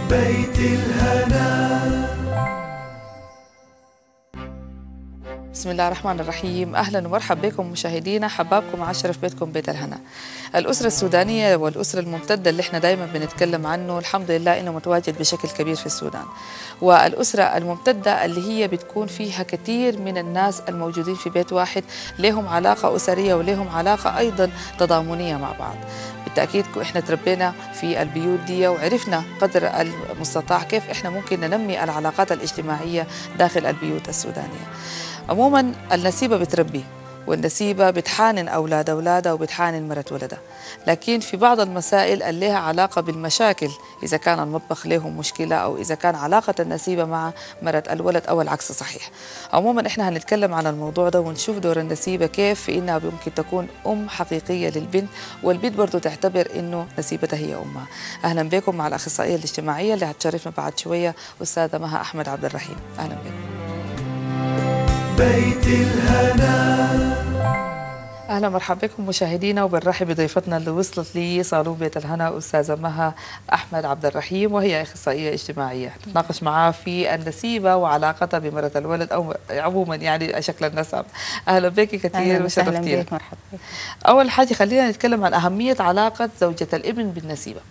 بيت الهنا بسم الله الرحمن الرحيم اهلا ومرحبا بكم مشاهدينا حبابكم عشرة في بيتكم بيت الهنا الاسره السودانيه والاسره الممتده اللي احنا دائما بنتكلم عنه الحمد لله انه متواجد بشكل كبير في السودان والاسره الممتده اللي هي بتكون فيها كثير من الناس الموجودين في بيت واحد لهم علاقه اسريه ولهم علاقه ايضا تضامنيه مع بعض بالتاكيد احنا تربينا في البيوت دي وعرفنا قدر المستطاع كيف احنا ممكن ننمي العلاقات الاجتماعيه داخل البيوت السودانيه عموما النسيبه بتربي والنسيبه بتحانن اولاد اولادها وبتحانن مرت ولدها لكن في بعض المسائل اللي لها علاقه بالمشاكل اذا كان المطبخ لهم مشكله او اذا كان علاقه النسيبه مع مرت الولد او العكس صحيح عموما احنا هنتكلم عن الموضوع ده ونشوف دور النسيبه كيف في انها ممكن تكون ام حقيقيه للبنت والبنت برضه تعتبر انه نسيبتها هي امها اهلا بكم مع الاخصائيه الاجتماعيه اللي هتشرفنا بعد شويه استاذه مها احمد عبد الرحيم اهلا بكم بيت الهنا اهلا مرحبا بكم مشاهدينا وبنرحب بضيفتنا اللي وصلت لي صالون بيت الهنا استاذه مها احمد عبد الرحيم وهي اخصائيه اجتماعيه نتناقش معاه في النسيبه وعلاقتها بمراه الولد او عموما يعني شكل النسب اهلا بك كثير اهلا وسهلا وشرفتينا بك مرحبا بك اول حاجه خلينا نتكلم عن اهميه علاقه زوجه الابن بالنسيبه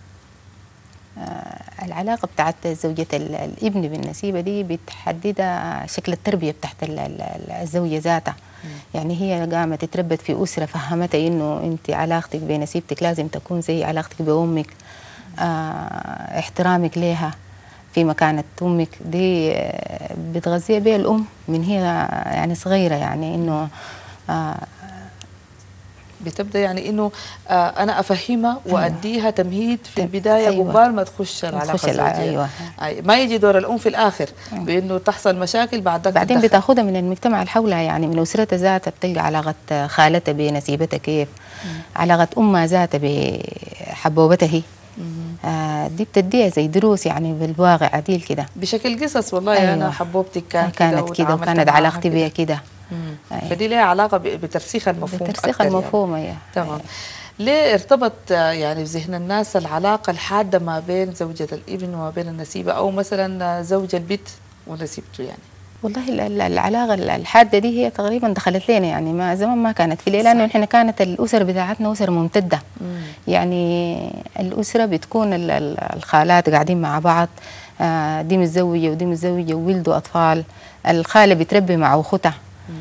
آه، العلاقة بتاعت زوجة ال- الابن بالنسيبة دي بتحددها شكل التربية بتاعت ال- ال- الزوجة ذاتها يعني هي قامت اتربت في أسرة فهمتها إنه أنت علاقتك بنسيبتك لازم تكون زي علاقتك بأمك آه احترامك لها في مكانة أمك دي آه، بتغذيها بها الأم من هي يعني صغيرة يعني إنه آه بتبدا يعني انه آه انا افهمها واديها تمهيد في تم- البدايه أيوة. قبال ما تخش العلاقه تخش الع- الزوجيه أيوة. أي- ما يجي دور الام في الاخر بانه تحصل مشاكل بعد ذاك بعدين تتدخل. بتاخدها من المجتمع اللي حولها يعني من أسرتها ذاتها بتلقى علاقة خالتها بنسيبتها كيف علاقة أمها ذاتها بحبوبتها هي آه دي بتديها زي دروس يعني بالواقع عديل كده بشكل قصص والله أيوة. انا حبوبتي كان كانت كده وتعاملت وكانت معاها علاقتي كده. بيها كده مم. أيوة. فدي لها علاقه ب- بترسيخ المفهوم بترسيخ أكتر يعني. المفهوم يعني. تمام ليه ارتبط آه، يعني في ذهن الناس العلاقه الحاده ما بين زوجة الابن وما بين النسيبه او مثلا آه، زوج البيت ونسيبته يعني والله ال- ال- العلاقة ال- الحادة دي هي تقريبا دخلت لنا يعني ما زمان ما كانت في ليه لأنه احنا كانت الأسر بتاعتنا أسر ممتدة يعني الأسرة بتكون ال- ال- الخالات قاعدين مع بعض آه، دي متزوجة ودي متزوجة وولدوا أطفال الخالة بتربي مع أختها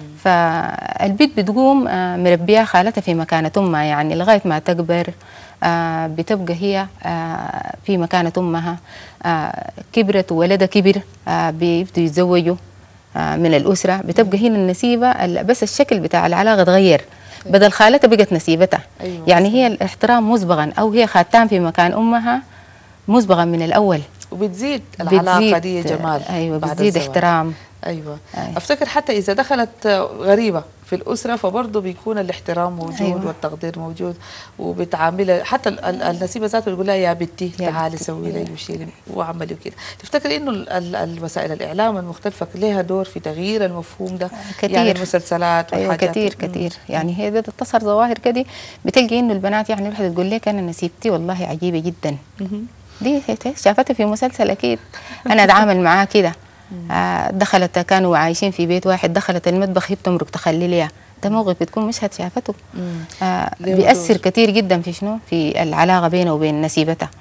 فالبيت بتقوم آه، مربية خالتها في مكانة أمها يعني لغاية ما تكبر آه، بتبقى هي آه، في مكانة أمها آه، كبرت وولدها كبر آه، بيبدوا يتزوجوا آه، من الأسرة بتبقى هنا النسيبة ال- بس الشكل بتاع العلاقة تغير بدل خالتها بقت نسيبتها أيوة يعني هي الاحترام مسبقا أو هي خاتان في مكان أمها مسبقا من الأول وبتزيد العلاقه بتزيد- دي جمال أيوة بعد بتزيد الزواج. احترام ايوه أيوة. افتكر حتى اذا دخلت غريبه في الاسره فبرضه بيكون الاحترام موجود أيوة. والتقدير موجود وبتعاملها حتى ال- ال- النسيبه ذاته بتقول لها يا بنتي يا تعالي بنتي. سوي لي وشيلي واعملي وكده تفتكر انه ال- ال- الوسائل الاعلام المختلفه لها دور في تغيير المفهوم ده كتير. يعني المسلسلات ايوه والحاجات كتير مم. كتير يعني هي ده تظهر ظواهر كده بتلقي انه البنات يعني الواحده تقول لك انا نسيبتي والله عجيبه جدا مهم. دي هي- شافتها في مسلسل اكيد انا اتعامل معاه كده آه دخلت كانوا عايشين في بيت واحد دخلت المطبخ هي بتمرق تخلي ليها ده موقف بتكون مشهد شافته مم. آه ليه بيأثر دور. كتير جدا في شنو في العلاقه بينه وبين نسيبتها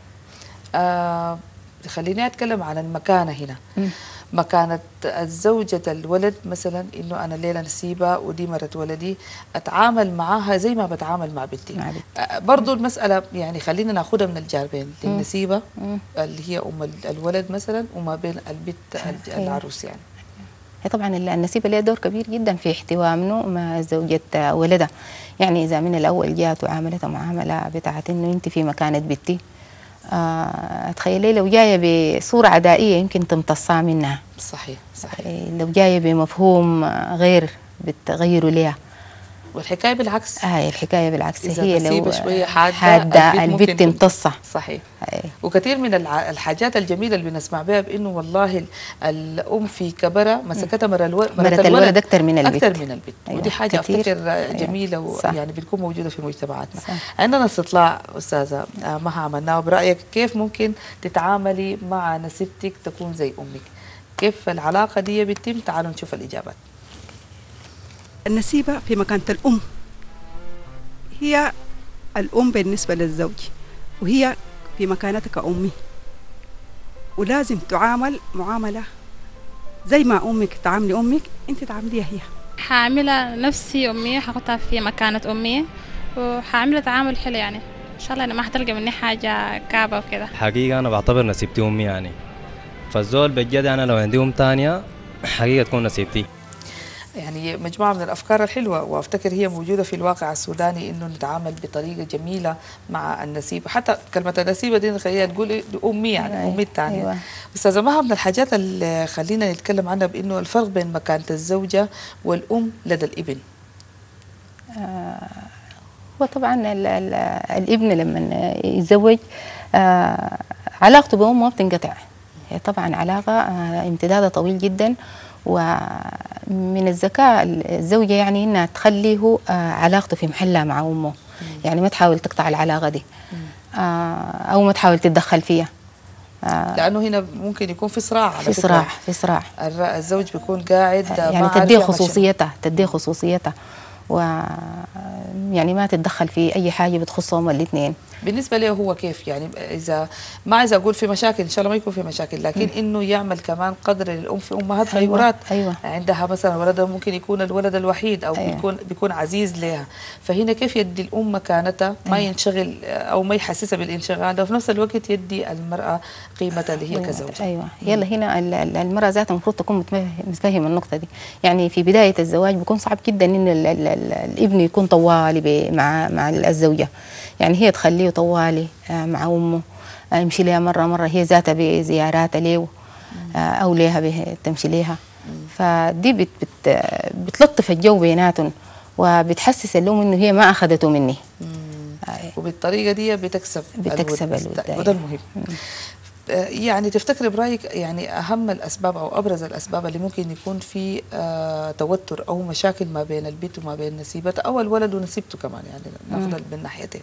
آه خليني اتكلم عن المكانه هنا مم. مكانة الزوجة الولد مثلا انه انا ليلة نسيبة ودي مرت ولدي اتعامل معاها زي ما بتعامل مع بنتي مع بنتي. آه، برضو المسألة يعني خلينا ناخدها من الجانبين للنسيبة مم. اللي هي ام ال- الولد مثلا وما بين البنت الج- أيوة. العروس يعني هي طبعا ال- النسيبة لها دور كبير جدا في احتواء منه مع زوجة ولدها يعني إذا من الأول جات وعاملتها معاملة بتاعت إنه أنت في مكانة بنتي آه تخيلي لو جاية بصورة عدائية يمكن تمتصها منها صحيح صحيح إيه، لو جاية بمفهوم آه، غير بتغيروا ليها والحكايه بالعكس هاي الحكايه بالعكس إذا هي لو نسيبة شوية حادة، حاده البت ممكن البت امتصه صحيح هاي. وكثير من الع- الحاجات الجميله اللي بنسمع بها بانه والله ال- الام في كبرها مسكتها مره الو... مرة الولد أكتر من البت. اكثر من البت أيوة، ودي حاجه كتير. افتكر أيوة. جميله صح. ويعني بتكون موجوده في مجتمعاتنا صح. عندنا استطلاع استاذه آه، مها عملناه برايك كيف ممكن تتعاملي مع نسيبتك تكون زي امك كيف العلاقه دي بتتم تعالوا نشوف الاجابات النسيبة في مكانة الأم هي الأم بالنسبة للزوج وهي في مكانتها كأمي ولازم تعامل معاملة زي ما أمك تعاملي أمك أنت تعامليها هي حاعملها نفسي أمي حاخدها في مكانة أمي وحاعملها تعامل حلو يعني إن شاء الله أنا ما حتلقى مني حاجة كعبة وكده حقيقة أنا بعتبر نسيبتي أمي يعني فالزول بجد أنا لو عندي أم تانية حقيقة تكون نسيبتي يعني مجموعة من الأفكار الحلوة وأفتكر هي موجودة في الواقع السوداني إنه نتعامل بطريقة جميلة مع النسيبة حتى كلمة النسيبة دي خلينا نقول إيه؟ أمي يعني أي- أمي الثانية أيوة. أستاذة مها من الحاجات اللي خلينا نتكلم عنها بإنه الفرق بين مكانة الزوجة والأم لدى الابن وطبعا ال ال الابن لما يتزوج آه علاقته بأمه ما بتنقطع هي طبعا علاقة آه امتدادها طويل جدا ومن الذكاء الزوجة يعني انها تخليه آه علاقته في محلها مع امه يعني ما تحاول تقطع العلاقة دي آه او ما تحاول تتدخل فيها آه لأنه هنا ممكن يكون في صراع على في فكرة. صراع في صراع الر- الزوج بيكون قاعد يعني ما تديه عارف يعمل شنو. خصوصيتها تديه خصوصيتها و يعني ما تتدخل في اي حاجه بتخصهم الاثنين بالنسبة له هو كيف يعني إذا ما عايز أقول في مشاكل إن شاء الله ما يكون في مشاكل لكن إنه يعمل كمان قدر للأم في أمهات أيوة، غيورات أيوة. عندها مثلا ولدها ممكن يكون الولد الوحيد أو أيوة. بيكون بيكون عزيز لها فهنا كيف يدي الأم مكانتها ما ينشغل أو ما يحسسها بالانشغال وفي نفس الوقت يدي المرأة قيمتها اللي هي كزوجة ايوه يلا هنا ال- ال- المراه ذاتها المفروض تكون متفه- متفهمه النقطه دي يعني في بدايه الزواج بيكون صعب جدا ان ال ال ال الابن يكون طوالي ب- مع مع الزوجه يعني هي تخليه طوالي آه، مع امه آه، يمشي لها مره مره هي ذاتها بزيارات له آه، او ليها به- تمشي ليها فدي بت بت بتلطف الجو بيناتهم وبتحسس الام انه هي ما اخذته مني آه، وبالطريقة دي بتكسب بتكسب الود. الود، وده أيوة. المهم آه، يعني تفتكر برايك يعني اهم الاسباب او ابرز الاسباب اللي ممكن يكون في آه توتر او مشاكل ما بين البنت وما بين نسيبتها او الولد ونسيبته كمان يعني ناخذ من ناحيتين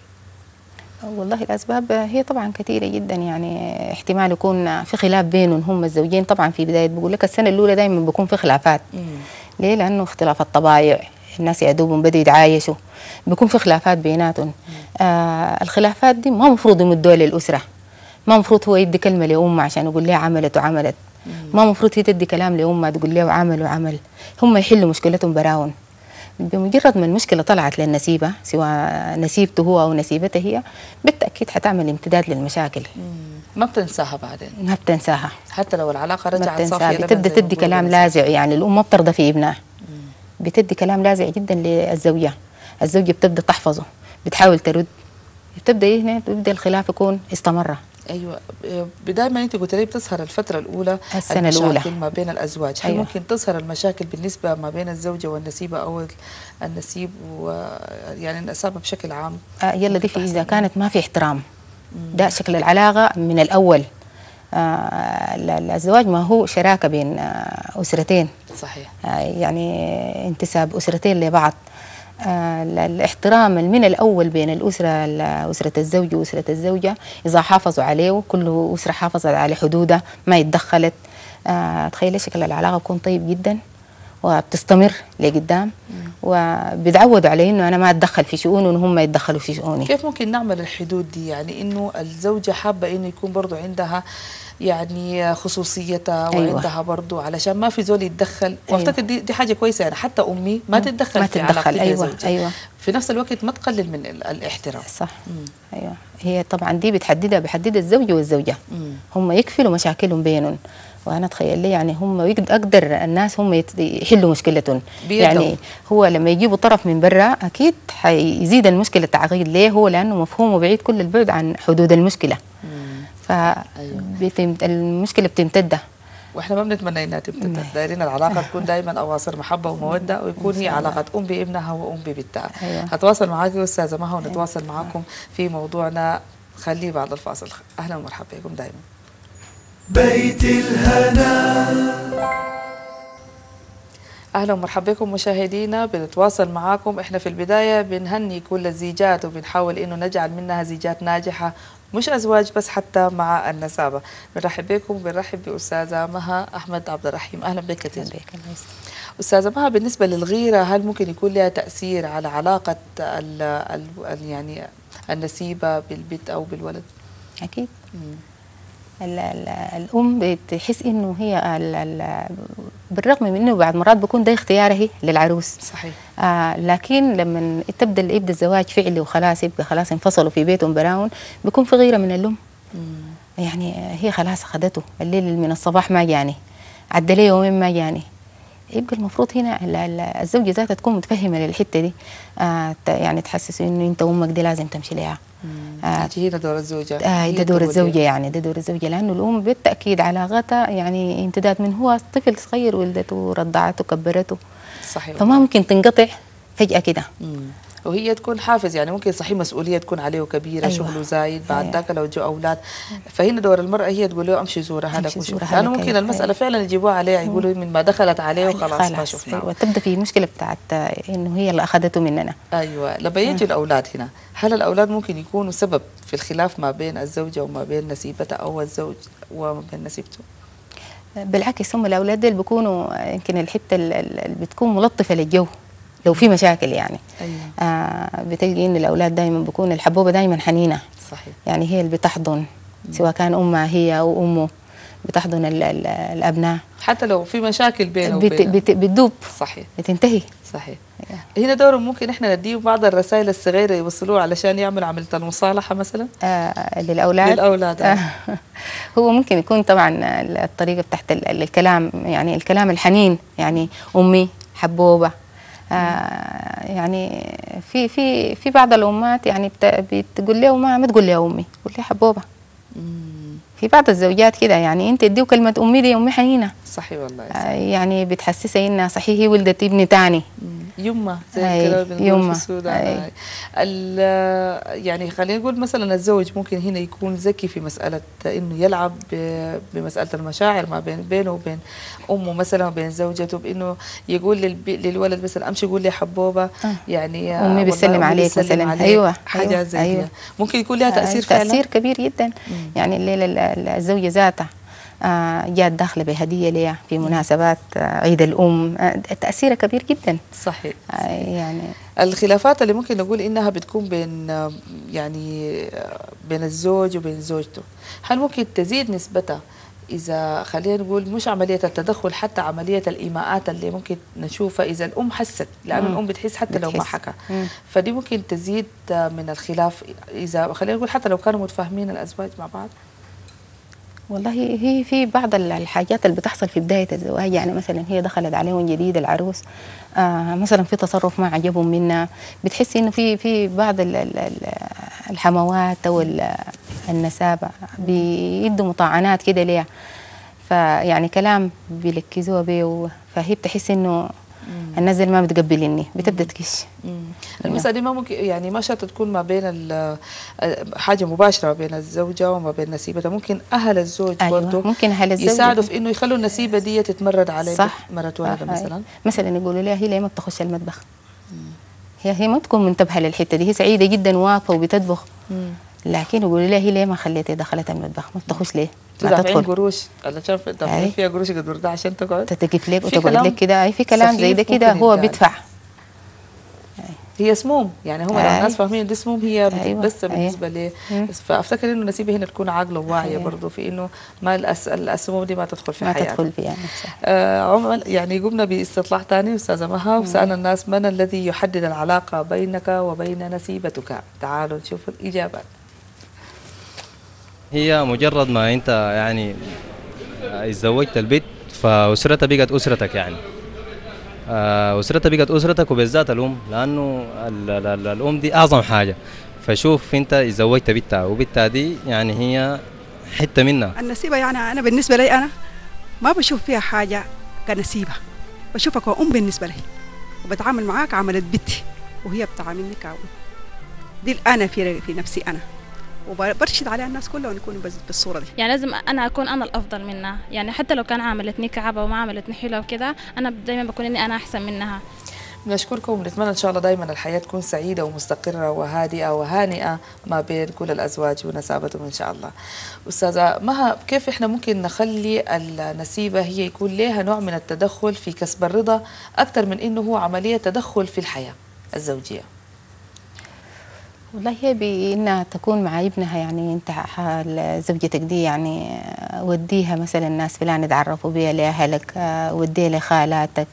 والله الأسباب هي طبعا كثيرة جدا يعني احتمال يكون في خلاف بينهم هم الزوجين طبعا في بداية بقول لك السنة الأولى دائما بيكون في خلافات ليه؟ لأنه اختلاف الطبايع الناس يا دوبهم بدوا يتعايشوا بيكون في خلافات بيناتهم آه الخلافات دي ما مفروض يمدوها للأسرة ما مفروض هو يدي كلمة لأمه عشان يقول لها عملت وعملت ما مفروض هي تدي كلام لأمها تقول لها وعمل وعمل هم يحلوا مشكلتهم براون بمجرد ما المشكلة طلعت للنسيبة سواء نسيبته هو أو نسيبته هي بالتأكيد حتعمل امتداد للمشاكل ما بتنساها بعدين ما بتنساها حتى لو العلاقه ما رجعت بتنساها صافيه لبن بتبدأ زي ما تدي بقولوا كلام بس. لاذع يعني الأم ما بترضى في ابنها بتدي كلام لاذع جدا للزوجة الزوجة بتبدأ تحفظه بتحاول ترد بتبدأ هنا بيبدأ الخلاف يكون استمر ايوه بدايه ما انت قلت لي بتظهر الفتره الاولى السنة المشاكل الأولى. ما بين الازواج هل أيوة. ممكن تظهر المشاكل بالنسبه ما بين الزوجه والنسيبه او ال- النسيب ويعني النسابه بشكل عام آه يلا دي في ممكن إذا تحصل. كانت ما في احترام ده شكل العلاقة من الأول آه ال- ال- الزواج ما هو شراكة بين آه أسرتين صحيح آه يعني انتساب أسرتين لبعض آه ال- الاحترام من الأول بين الأسرة ال- أسرة الزوج وأسرة الزوجة إذا حافظوا عليه كل أسرة حافظت على حدودها ما يتدخلت آه تخيلي شكل العلاقة بيكون طيب جدا وبتستمر لقدام وبيتعودوا على انه انا ما اتدخل في شؤونه وهم يتدخلوا في شؤوني كيف ممكن نعمل الحدود دي يعني انه الزوجه حابه انه يكون برضو عندها يعني خصوصيتها أيوة. وعندها برضو علشان ما في زول يتدخل أيوة. وافتكر دي, دي حاجه كويسه يعني حتى امي ما تتدخل ما في تتدخل، علاقتي أيوة، كزوجة. أيوة. في نفس الوقت ما تقلل من ال- الاحترام صح ايوه هي طبعا دي بتحددها بحددها الزوج والزوجه مم. هم يكفلوا مشاكلهم بينهم وانا اتخيل لي يعني هم يقد- اقدر الناس هم يت- يحلوا مشكلتهم بيدهم. يعني هو لما يجيبوا طرف من برا اكيد حيزيد المشكله التعقيد ليه هو لانه مفهومه بعيد كل البعد عن حدود المشكله ف المشكله بتمتد واحنا ما بنتمنى انها تمتد نعم. دايرين العلاقه تكون دائما اواصر محبه وموده ويكون هي علاقه ام بابنها وام ببنتها أيوة. هتواصل معاك يا استاذه مها ونتواصل معاكم في موضوعنا خليه بعد الفاصل اهلا ومرحبا بكم دائما بيت الهنا اهلا ومرحبا بكم مشاهدينا بنتواصل معاكم احنا في البدايه بنهني كل الزيجات وبنحاول انه نجعل منها زيجات ناجحه مش ازواج بس حتى مع النسابه بنرحب بكم وبنرحب باستاذه مها احمد عبد الرحيم اهلا بك كثير بك الله يسلمك. استاذه مها بالنسبه للغيره هل ممكن يكون لها تاثير على علاقه ال ال يعني النسيبه بالبنت او بالولد اكيد مم. ال- ال- الام بتحس انه هي ال- ال- بالرغم من انه بعد مرات بيكون ده اختيارها هي للعروس صحيح آه لكن لما تبدا يبدا الزواج فعلي وخلاص يبقى خلاص انفصلوا في بيتهم براون بيكون في غيره من الام مم. يعني هي خلاص اخذته الليل من الصباح ما جاني عدى لي يومين ما جاني يبقى المفروض هنا ال- ال- الزوجة ذاتها تكون متفهمة للحتة دي آه ت- يعني تحسس انه انت امك دي لازم تمشي لها آه. يجي هنا دور الزوجه آه هي ده دور تقول الزوجة لي. يعني ده دور الزوجة لأنه الأم بالتأكيد علاقتها يعني امتداد من هو طفل صغير ولدته رضعته كبرته صحيح فما ممكن تنقطع فجأة كده مم. وهي تكون حافز يعني ممكن صحيح مسؤوليه تكون عليه كبيره أيوة. شغله زايد بعد أيوة. ذاك لو جو اولاد فهنا دور المراه هي تقول له امشي زورها لك أمشي وشوف زورها لانه لك، ممكن أيوة. المساله فعلا يجيبوها عليها يقولوا من ما دخلت عليه وخلاص ما شفناه أيوة. تبدأ في مشكلة بتاعت آه، إنه هي اللي أخذته مننا ايوه لما يجي الاولاد هنا هل الاولاد ممكن يكونوا سبب في الخلاف ما بين الزوجه وما بين نسيبتها او الزوج وما بين نسيبته بالعكس هم الأولاد دول بيكونوا يمكن الحتة ال- ال- اللي بتكون ملطفة للجو لو في مشاكل يعني ايوه آه بتلقي إن الأولاد دايما بيكون الحبوبة دايما حنينة صحيح يعني هي اللي بتحضن سواء كان أمها هي أو أمه بتحضن ال- ال- الأبناء حتى لو في مشاكل بينه بت وبينها بت بتدوب صحيح بتنتهي صحيح هنا دور ممكن احنا نديه بعض الرسائل الصغيره يوصلوها علشان يعمل عمليه المصالحه مثلا آه للأولاد للأولاد، آه. آه هو ممكن يكون طبعا الطريقة بتاعت ال- ال- الكلام يعني الكلام الحنين يعني أمي حبوبة آه يعني في في في بعض الأمهات يعني بت- بتقول له ما ما تقول لي أمي قول لي حبوبة مم. في بعض الزوجات كده يعني أنت اديه كلمة أمي دي أمي حنينة صحيح والله آه يعني بتحسسها إنها صحيح هي ولدت ابن تاني مم. يما زي أي، كده بنقول يما، في السودان أي. أي. ال- يعني خلينا نقول مثلا الزوج ممكن هنا يكون ذكي في مسألة إنه يلعب ب- بمسألة المشاعر ما بين بينه وبين أمه مثلا وبين زوجته بإنه يقول للب- للولد مثلا أمشي قول لي حبوبة آه. يعني أمي والله بتسلم أمي عليك بتسلم مثلاً. عليك. أيوة، حاجات أيوة، زي أيوة. كده ممكن يكون لها تأثير آه، فعلا تأثير كبير جدا يعني الليلة ال- ال- الزوجة ذاتها آه، جات داخلة بهدية ليها في مناسبات آه، عيد الأم آه، تأثيرها كبير جدا صحيح آه، يعني الخلافات اللي ممكن نقول انها بتكون بين آه، يعني آه، بين الزوج وبين زوجته هل ممكن تزيد نسبتها اذا خلينا نقول مش عمليه التدخل حتى عمليه الايماءات اللي ممكن نشوفها اذا الام حست لانه مم. الام بتحس حتى لو ما بتحس. حكى مم. فدي ممكن تزيد آه، من الخلاف اذا خلينا نقول حتى لو كانوا متفاهمين الازواج مع بعض والله هي في بعض ال- الحاجات اللي بتحصل في بداية الزواج يعني مثلا هي دخلت عليهم جديد العروس آه مثلا في تصرف ما عجبهم منها بتحسي انه في في بعض ال- ال- ال- الحموات او ال- النسابة بيدوا مطاعنات كده ليها فيعني كلام بيلكزوها بيه فهي بتحس انه الناس دي ما بتقبلني بتبدا تكش مم. المسألة دي ما ممكن يعني ما شرط تكون ما بين ال- حاجة مباشرة ما بين الزوجة وما بين نسيبتها ممكن أهل الزوج أيوة، برضه ممكن أهل الزوج يساعدوا في إنه يخلوا النسيبة دي تتمرد على صح مرت صح، ولدها أي. مثلا مثلا يقولوا لها هي ليه ما بتخش المطبخ هي هي ما تكون منتبهه للحته دي هي سعيده جدا واقفه وبتطبخ مم. لكن يقولوا لها هي ليه ما خليتها دخلت المطبخ ما بتخش ليه ما تدافعين تدخل قروش علشان دافعين أي. فيها قروش قد وردها عشان تقعد تتقف لك في وتقعد كلام لك كده اي في كلام زي ده سخيف كده ممكن هو يتقال. بيدفع هي سموم يعني هم لو أي. الناس فاهمين دي سموم هي أيوة، بس أي. بالنسبة لي مم. فأفتكر إنه نسيبة هنا تكون عاقلة وواعية أيوة. برضه في إنه ما الأس... السموم دي ما تدخل في ما حياتها تدخل فيها نفسها آه عموما يعني قمنا باستطلاع ثاني استاذه مها وسالنا الناس من الذي يحدد العلاقه بينك وبين نسيبتك تعالوا نشوف الاجابات هي مجرد ما انت يعني اتزوجت البيت فاسرتها بقت اسرتك يعني آه، اسرتها بقت اسرتك وبالذات الام لانه ال- ال- ال- الام دي اعظم حاجه فشوف انت اتزوجت بنتها وبنتها دي يعني هي حته منها النسيبة يعني أنا بالنسبة لي أنا ما بشوف فيها حاجة كنسيبة بشوفها كأم بالنسبة لي وبتعامل معاها كعملت بنتي وهي بتعاملني كأم دي أنا في في نفسي أنا وبرشد عليها الناس كلها ونكون بس بالصورة دي يعني لازم انا اكون انا الافضل منها يعني حتى لو كان عملتني كعبه وما عملتني حلوه وكده انا دايما بكون اني انا احسن منها بنشكركم ونتمنى ان شاء الله دائما الحياه تكون سعيده ومستقره وهادئه وهانئه ما بين كل الازواج ونسابتهم ان شاء الله. استاذه مها كيف احنا ممكن نخلي النسيبه هي يكون لها نوع من التدخل في كسب الرضا اكثر من انه هو عمليه تدخل في الحياه الزوجيه. والله هي بانها تكون مع ابنها يعني انت ح- زوجتك دي يعني وديها مثلا ناس فلان يتعرفوا بيها لاهلك آه، وديها لخالاتك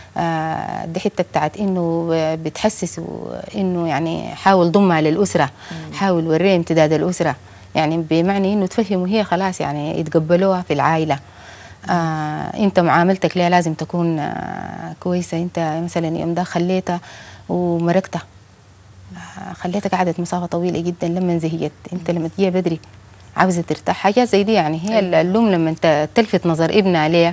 آه، دي حته بتاعت انه بتحسسوا انه يعني حاول ضمها للاسره حاول وريها امتداد الاسره يعني بمعنى انه تفهموا هي خلاص يعني يتقبلوها في العائله آه انت معاملتك ليها لازم تكون آه كويسه انت مثلا يوم ده خليتها ومرقتها آه، خليتها قعدت مسافة طويلة جدا لما زهقت انت لما تجيها بدري عاوزة ترتاح حاجات زي دي يعني هي أيوة. اللوم لما انت تلفت نظر ابنها عليها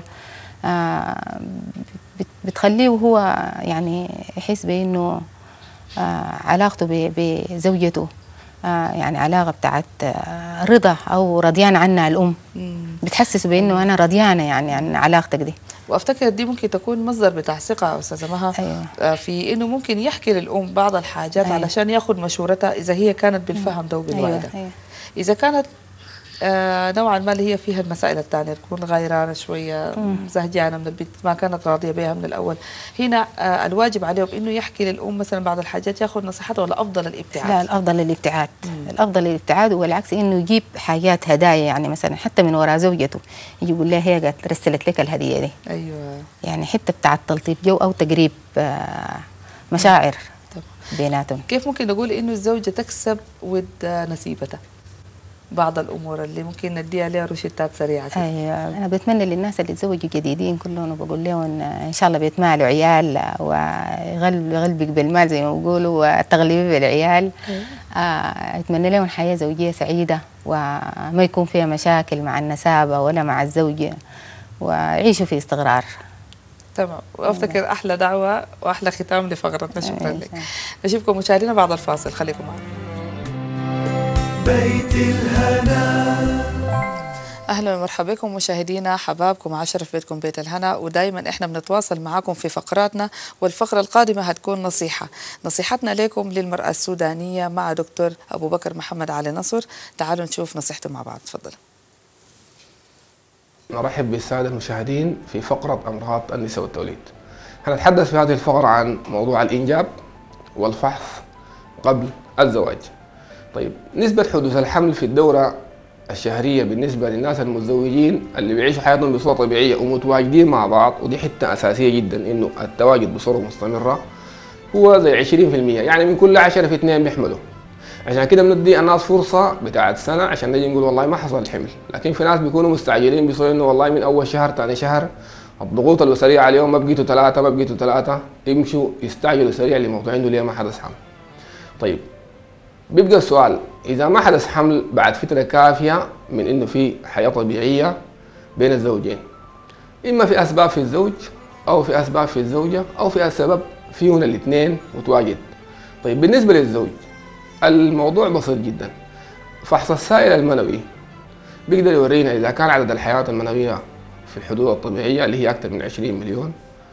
آه، بت- بتخليه وهو يعني يحس بانه آه، علاقته ب- بزوجته آه، يعني علاقة بتاعت آه، رضا او رضيان عنها الام بتحسسه بانه انا رضيانة يعني عن علاقتك دي وافتكر دي ممكن تكون مصدر بتاع ثقه استاذه مها أيوة. آه، في انه ممكن يحكي للام بعض الحاجات أيوة. علشان ياخذ مشورتها اذا هي كانت بالفهم ده وبالوعي ايوه ده. ايوه إذا كانت آه نوعا ما اللي هي فيها المسائل الثانية تكون غيرانة شوية زهجانة من البيت ما كانت راضية بها من الأول هنا آه الواجب عليهم إنه يحكي للأم مثلا بعض الحاجات ياخذ نصيحتها ولا أفضل الابتعاد لا الافضل الابتعاد الافضل الابتعاد والعكس انه يجيب حاجات هدايا يعني مثلا حتى من وراء زوجته يجي يقول لها هي قالت رسلت لك الهديه دي أيوة يعني حته بتاعت تلطيف جو او تقريب آه، مشاعر طب. بيناتهم كيف ممكن نقول إنه الزوجة تكسب ود آه، نسيبتها بعض الأمور اللي ممكن نديها عليها روشتات سريعة كده. ايوه انا بتمنى للناس اللي تزوجوا جديدين كلهم وبقول لهم ان شاء الله بيتمالوا عيال ويغلب يغلبك بالمال زي ما بيقولوا وتغلبي بالعيال آه، اتمنى لهم حياه زوجيه سعيده وما يكون فيها مشاكل مع النسابه ولا مع الزوجه ويعيشوا في استقرار تمام وافتكر احلى دعوه واحلى ختام لفقرتنا شكرا أيوة. لك نشوفكم مشاهدينا بعد الفاصل خليكم معنا بيت الهنا اهلا ومرحبا بكم مشاهدينا حبابكم عشرة في بيتكم بيت الهنا ودائما احنا بنتواصل معاكم في فقراتنا والفقره القادمه هتكون نصيحه نصيحتنا لكم للمراه السودانيه مع دكتور ابو بكر محمد علي نصر تعالوا نشوف نصيحته مع بعض تفضل نرحب بالسادة المشاهدين في فقرة أمراض النساء والتوليد هنتحدث في هذه الفقرة عن موضوع الإنجاب والفحص قبل الزواج طيب نسبة حدوث الحمل في الدورة الشهرية بالنسبة للناس المتزوجين اللي بيعيشوا حياتهم بصورة طبيعية ومتواجدين مع بعض ودي حتة أساسية جدا إنه التواجد بصورة مستمرة هو زي 20% يعني من كل 10 في اثنين بيحملوا عشان كده بندي الناس فرصة بتاعت سنة عشان نجي نقول والله ما حصل الحمل لكن في ناس بيكونوا مستعجلين بيصيروا انه والله من اول شهر ثاني شهر الضغوط الأسرية عليهم ما بقيتوا ثلاثة ما بقيتوا ثلاثة يمشوا يستعجلوا سريع لموضوع انه ليه ما حدث حمل طيب بيبقى السؤال إذا ما حدث حمل بعد فترة كافية من إنه في حياة طبيعية بين الزوجين إما في أسباب في الزوج أو في أسباب في الزوجة أو في سبب فيهن الاثنين متواجد طيب بالنسبة للزوج الموضوع بسيط جدا فحص السائل المنوي بيقدر يورينا إذا كان عدد الحيوانات المنوية في الحدود الطبيعية اللي هي أكثر من 20 مليون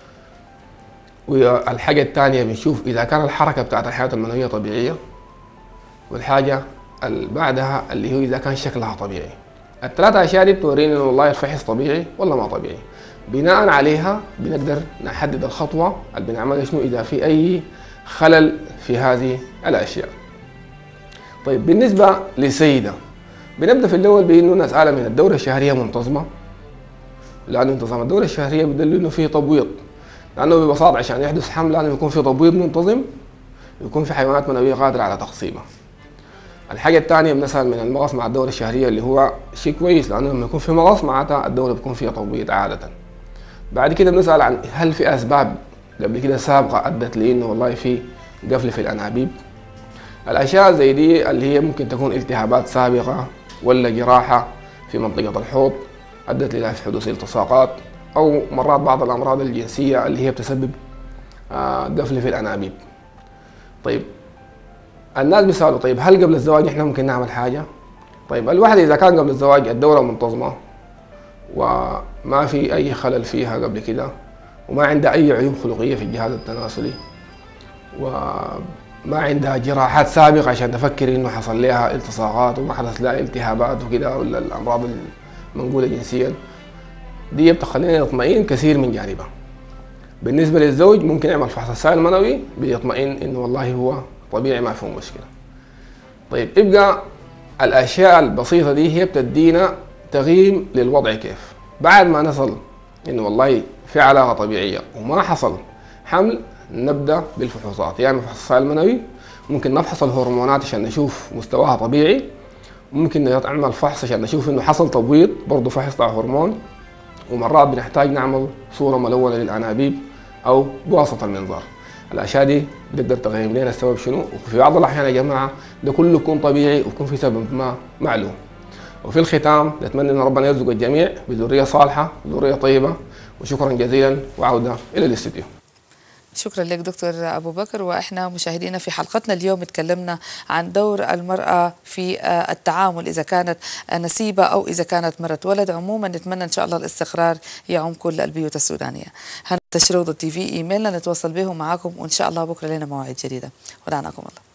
والحاجة الثانية بنشوف إذا كان الحركة بتاعت الحيوانات المنوية طبيعية والحاجة اللي بعدها اللي هو إذا كان شكلها طبيعي الثلاثة أشياء دي بتورينا إنه والله الفحص طبيعي ولا ما طبيعي بناء عليها بنقدر نحدد الخطوة اللي بنعملها شنو إذا في أي خلل في هذه الأشياء طيب بالنسبة للسيدة بنبدأ في الأول بإنه نسألها من الدورة الشهرية منتظمة لأنه انتظام الدورة الشهرية بدل إنه في تبويض لأنه ببساطة عشان يحدث حمل لازم يكون في تبويض منتظم يكون في حيوانات منوية قادرة على تقسيمها الحاجة الثانية بنسأل من المغص مع الدورة الشهرية اللي هو شيء كويس لأنه لما يكون في مغص معناتها الدورة بيكون فيها تبويض عادة بعد كده بنسأل عن هل في أسباب قبل كده سابقة أدت لإنه والله في قفل في الأنابيب الأشياء زي دي اللي هي ممكن تكون التهابات سابقة ولا جراحة في منطقة الحوض أدت إلى حدوث التصاقات أو مرات بعض الأمراض الجنسية اللي هي بتسبب آه، قفل في الأنابيب طيب الناس بيسألوا طيب هل قبل الزواج احنا ممكن نعمل حاجة؟ طيب الواحد إذا كان قبل الزواج الدورة منتظمة وما في أي خلل فيها قبل كده وما عندها أي عيوب خلقية في الجهاز التناسلي وما عندها جراحات سابقة عشان تفكر إنه حصل لها التصاقات وما حدث لها التهابات وكده ولا الأمراض المنقولة جنسيا دي بتخلينا نطمئن كثير من جانبها بالنسبة للزوج ممكن يعمل فحص السائل المنوي بيطمئن إنه والله هو طبيعي ما فيه مشكلة طيب يبقى الأشياء البسيطة دي هي بتدينا تغييم للوضع كيف بعد ما نصل إنه والله في علاقة طبيعية وما حصل حمل نبدأ بالفحوصات يعني فحص السائل المنوي ممكن نفحص الهرمونات عشان نشوف مستواها طبيعي ممكن نعمل فحص عشان نشوف انه حصل تبويض برضه فحص بتاع هرمون ومرات بنحتاج نعمل صورة ملونة للأنابيب أو بواسطة المنظار الأشياء دي بتقدر تغيم لنا السبب شنو وفي بعض الأحيان يا جماعة ده كله يكون طبيعي ويكون في سبب ما معلوم وفي الختام نتمنى ان ربنا يرزق الجميع بذريه صالحه ذريه طيبه وشكرا جزيلا وعوده الى الاستديو شكرا لك دكتور أبو بكر وإحنا مشاهدينا في حلقتنا اليوم تكلمنا عن دور المرأة في آه، التعامل إذا كانت نسيبة أو إذا كانت مرت ولد عموما نتمنى إن شاء الله الاستقرار يعم كل البيوت السودانية هنتشروا تي في إيميلنا نتواصل به معكم وإن شاء الله بكرة لنا مواعيد جديدة ودعناكم الله